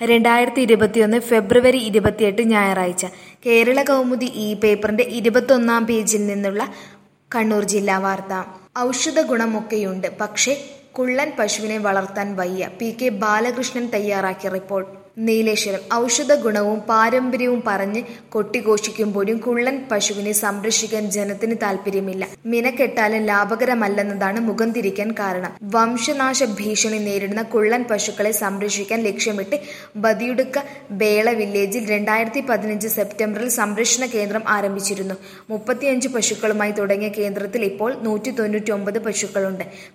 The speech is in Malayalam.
രണ്ടായിരത്തി ഇരുപത്തിയൊന്ന് ഫെബ്രുവരി ഇരുപത്തിയെട്ട് ഞായറാഴ്ച കേരള കൗമുദി ഈ പേപ്പറിന്റെ ഇരുപത്തൊന്നാം പേജിൽ നിന്നുള്ള കണ്ണൂർ ജില്ലാ വാർത്ത ഔഷധ ഗുണമൊക്കെയുണ്ട് പക്ഷേ കുള്ളൻ പശുവിനെ വളർത്താൻ വയ്യ പി കെ ബാലകൃഷ്ണൻ തയ്യാറാക്കിയ റിപ്പോർട്ട് നീലേശ്വരം ഔഷധ ഗുണവും പാരമ്പര്യവും പറഞ്ഞ് കൊട്ടിഘോഷിക്കുമ്പോഴും കുള്ളൻ പശുവിനെ സംരക്ഷിക്കാൻ ജനത്തിന് താല്പര്യമില്ല മിനക്കെട്ടാലും ലാഭകരമല്ലെന്നതാണ് മുഖം തിരിക്കാൻ കാരണം വംശനാശ ഭീഷണി നേരിടുന്ന കുള്ളൻ പശുക്കളെ സംരക്ഷിക്കാൻ ലക്ഷ്യമിട്ട് ബദിയുടുക്ക ബേള വില്ലേജിൽ രണ്ടായിരത്തി പതിനഞ്ച് സെപ്റ്റംബറിൽ സംരക്ഷണ കേന്ദ്രം ആരംഭിച്ചിരുന്നു മുപ്പത്തിയഞ്ച് പശുക്കളുമായി തുടങ്ങിയ കേന്ദ്രത്തിൽ ഇപ്പോൾ നൂറ്റി തൊണ്ണൂറ്റി ഒമ്പത് പശുക്കളുണ്ട്